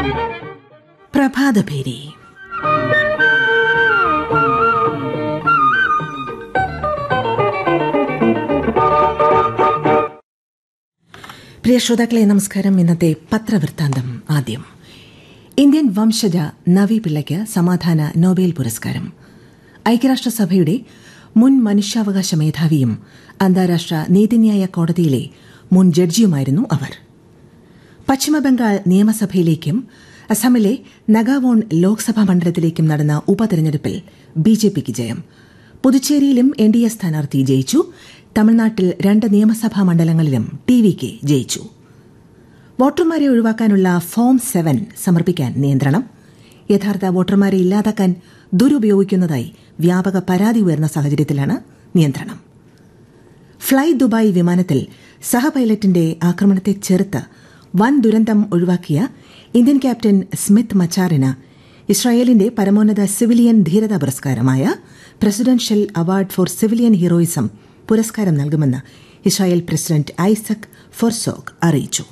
പ്രഭാതഭേരി പ്രിയ ശ്രോതാക്കളെ നമസ്കാരം ഇന്നത്തെ പത്രവൃത്താന്തം ആദ്യം ഇന്ത്യൻ വംശജ നവി പിള്ളയ്ക്ക് സമാധാന നോബേൽ പുരസ്കാരം ഐക്യരാഷ്ട്രസഭയുടെ മുൻ മനുഷ്യാവകാശ മേധാവിയും അന്താരാഷ്ട്ര നീതിന്യായ കോടതിയിലെ മുൻ ജഡ്ജിയുമായിരുന്നു അവർ പശ്ചിമബംഗാൾ നിയമസഭയിലേക്കും അസമിലെ നഗാവോൺ ലോക്സഭാ മണ്ഡലത്തിലേക്കും നടന്ന ഉപതെരഞ്ഞെടുപ്പിൽ ബിജെപിക്ക് ജയം പുതുച്ചേരിയിലും എൻ ഡി എ സ്ഥാനാർത്ഥി ജയിച്ചു തമിഴ്നാട്ടിൽ രണ്ട് നിയമസഭാ മണ്ഡലങ്ങളിലും ടി വിക്ക് ജയിച്ചു വോട്ടർമാരെ ഒഴിവാക്കാനുള്ള ഫോം സെവൻ സമർപ്പിക്കാൻ നിയന്ത്രണം യഥാർത്ഥ വോട്ടർമാരെ ഇല്ലാതാക്കാൻ ദുരുപയോഗിക്കുന്നതായി വ്യാപക പരാതി ഉയർന്ന സാഹചര്യത്തിലാണ് നിയന്ത്രണം ഫ്ളൈ ദുബായ് വിമാനത്തിൽ സഹ പൈലറ്റിന്റെ ആക്രമണത്തെ ചെറുത്ത് വൻ ദുരന്തം ഒഴിവാക്കിയ ഇന്ത്യൻ ക്യാപ്റ്റൻ സ്മിത്ത് മച്ചാറിന് ഇസ്രായേലിന്റെ പരമോന്നത സിവിലിയൻ ധീരതാ പുരസ്കാരമായ presidential award for civilian heroism പുരസ്കാരം നൽകുമെന്ന് ഇസ്രായേൽ പ്രസിഡന്റ് ഐസക് ഫൊർസോഗ് അറിയിച്ചു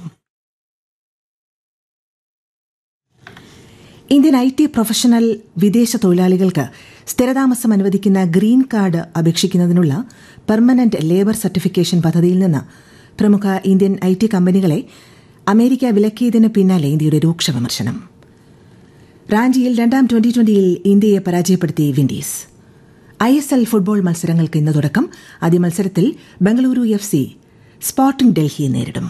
ഇന്ത്യൻ ഐ ടി പ്രൊഫഷണൽ വിദേശ തൊഴിലാളികൾക്ക് സ്ഥിരതാമസം അനുവദിക്കുന്ന ഗ്രീൻ കാർഡ് അപേക്ഷിക്കുന്നതിനുള്ള പെർമനന്റ് ലേബർ സർട്ടിഫിക്കേഷൻ പദ്ധതിയിൽ നിന്ന് പ്രമുഖ ഇന്ത്യൻ ഐ ടി കമ്പനികളെ അമേരിക്ക വിലക്കിയതിന് പിന്നാലെ ഇന്ത്യയുടെ രൂക്ഷ വിമർശനം റാഞ്ചിയിൽ രണ്ടാം ട്വന്റി ട്വന്റിയിൽ ഇന്ത്യയെ പരാജയപ്പെടുത്തി Windies I S L football മത്സരങ്ങൾക്ക് ഇന്ന് തുടക്കം ആദ്യ മത്സരത്തിൽ ബംഗളൂരു എഫ് സി സ്പോർട്ടിംഗ് ഡൽഹിയെ നേരിടും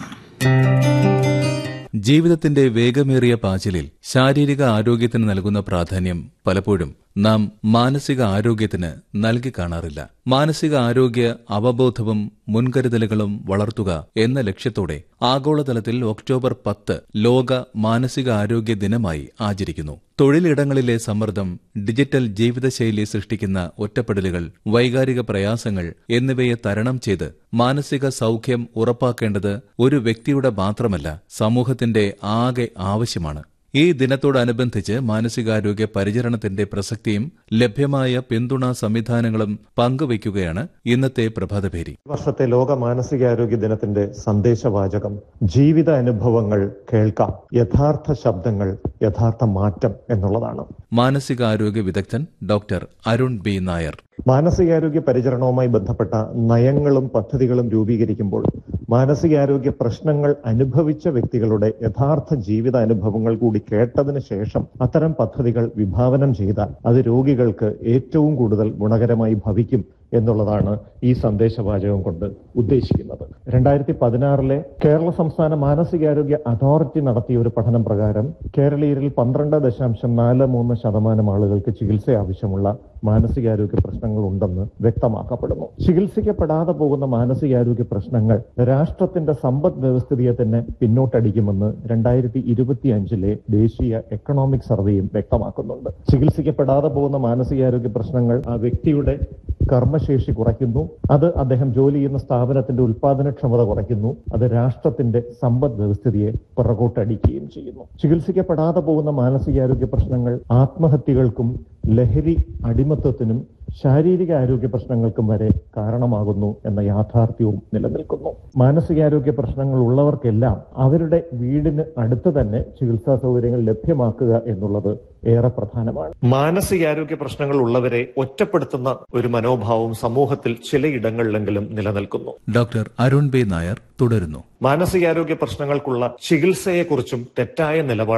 ജീവിതത്തിന്റെ വേഗമേറിയ പാച്ചിലിൽ ശാരീരിക ആരോഗ്യത്തിന് നൽകുന്ന പ്രാധാന്യം പലപ്പോഴും നാം മാനസിക ആരോഗ്യത്തിന് നൽകി കാണാറില്ല മാനസിക ആരോഗ്യ അവബോധവും മുൻകരുതലുകളും വളർത്തുക എന്ന ലക്ഷ്യത്തോടെ ആഗോളതലത്തിൽ ഒക്ടോബർ പത്ത് ലോക മാനസിക ആരോഗ്യ ദിനമായി ആചരിക്കുന്നു തൊഴിലിടങ്ങളിലെ സമ്മർദ്ദം ഡിജിറ്റൽ ജീവിതശൈലി സൃഷ്ടിക്കുന്ന ഒറ്റപ്പെടലുകൾ വൈകാരിക പ്രയാസങ്ങൾ എന്നിവയെ തരണം ചെയ്ത് മാനസിക സൗഖ്യം ഉറപ്പാക്കേണ്ടത് ഒരു വ്യക്തിയുടെ മാത്രമല്ല സമൂഹത്തിന്റെ ആകെ ആവശ്യമാണ് ഈ ദിനത്തോടനുബന്ധിച്ച് മാനസികാരോഗ്യ പരിചരണത്തിന്റെ പ്രസക്തിയും ലഭ്യമായ പിന്തുണാ സംവിധാനങ്ങളും പങ്കുവയ്ക്കുകയാണ് ഇന്നത്തെ പ്രഭാതഭേരി വർഷത്തെ ലോക മാനസികാരോഗ്യ ദിനത്തിന്റെ സന്ദേശവാചകം ജീവിത അനുഭവങ്ങൾ കേൾക്കാം യഥാർത്ഥ ശബ്ദങ്ങൾ യഥാർത്ഥ മാറ്റം എന്നുള്ളതാണ് മാനസികാരോഗ്യ വിദഗ്ധൻ ഡോക്ടർ അരുൺ ബി നായർ മാനസികാരോഗ്യ പരിചരണവുമായി ബന്ധപ്പെട്ട നയങ്ങളും പദ്ധതികളും രൂപീകരിക്കുമ്പോൾ മാനസികാരോഗ്യ പ്രശ്നങ്ങൾ അനുഭവിച്ച വ്യക്തികളുടെ യഥാർത്ഥ ജീവിത അനുഭവങ്ങൾ കൂടി കേട്ടതിന് ശേഷം അത്തരം പദ്ധതികൾ വിഭാവനം ചെയ്താൽ അത് രോഗികൾക്ക് ഏറ്റവും കൂടുതൽ ഗുണകരമായി ഭവിക്കും എന്നുള്ളതാണ് ഈ സന്ദേശവാചകം കൊണ്ട് ഉദ്ദേശിക്കുന്നത് രണ്ടായിരത്തി പതിനാറിലെ കേരള സംസ്ഥാന മാനസികാരോഗ്യ അതോറിറ്റി നടത്തിയ ഒരു പഠനം പ്രകാരം കേരളീയരിൽ പന്ത്രണ്ട് ദശാംശം നാല് മൂന്ന് ശതമാനം ആളുകൾക്ക് ചികിത്സ ആവശ്യമുള്ള മാനസികാരോഗ്യ പ്രശ്നങ്ങൾ ഉണ്ടെന്ന് വ്യക്തമാക്കപ്പെടുന്നു ചികിത്സിക്കപ്പെടാതെ പോകുന്ന മാനസികാരോഗ്യ പ്രശ്നങ്ങൾ രാഷ്ട്രത്തിന്റെ സമ്പദ് വ്യവസ്ഥിതിയെ തന്നെ പിന്നോട്ടടിക്കുമെന്ന് രണ്ടായിരത്തി ഇരുപത്തി അഞ്ചിലെ ദേശീയ എക്കണോമിക് സർവേയും വ്യക്തമാക്കുന്നുണ്ട് ചികിത്സിക്കപ്പെടാതെ പോകുന്ന മാനസികാരോഗ്യ പ്രശ്നങ്ങൾ ആ വ്യക്തിയുടെ കർമ്മശേഷി കുറയ്ക്കുന്നു അത് അദ്ദേഹം ജോലി ചെയ്യുന്ന സ്ഥാപനത്തിന്റെ ഉൽപാദനക്ഷമത കുറയ്ക്കുന്നു അത് രാഷ്ട്രത്തിന്റെ സമ്പദ് വ്യവസ്ഥിതിയെ പുറകോട്ടടിക്കുകയും ചെയ്യുന്നു ചികിത്സിക്കപ്പെടാതെ പോകുന്ന മാനസികാരോഗ്യ പ്രശ്നങ്ങൾ ആത്മഹത്യകൾക്കും ലഹരി അടിമത്വത്തിനും ശാരീരിക ആരോഗ്യ പ്രശ്നങ്ങൾക്കും വരെ കാരണമാകുന്നു എന്ന യാഥാർത്ഥ്യവും നിലനിൽക്കുന്നു മാനസികാരോഗ്യ പ്രശ്നങ്ങൾ ഉള്ളവർക്കെല്ലാം അവരുടെ വീടിന് അടുത്ത് തന്നെ ചികിത്സാ സൗകര്യങ്ങൾ ലഭ്യമാക്കുക എന്നുള്ളത് ഏറെ പ്രധാനമാണ് മാനസികാരോഗ്യ പ്രശ്നങ്ങൾ ഉള്ളവരെ ഒറ്റപ്പെടുത്തുന്ന ഒരു മനോഭാവം സമൂഹത്തിൽ ചിലയിടങ്ങളിലെങ്കിലും നിലനിൽക്കുന്നു ഡോക്ടർ അരുൺ ബി നായർ തുടരുന്നു മാനസികാരോഗ്യ പ്രശ്നങ്ങൾക്കുള്ള ചികിത്സയെക്കുറിച്ചും തെറ്റായ നിലപാട്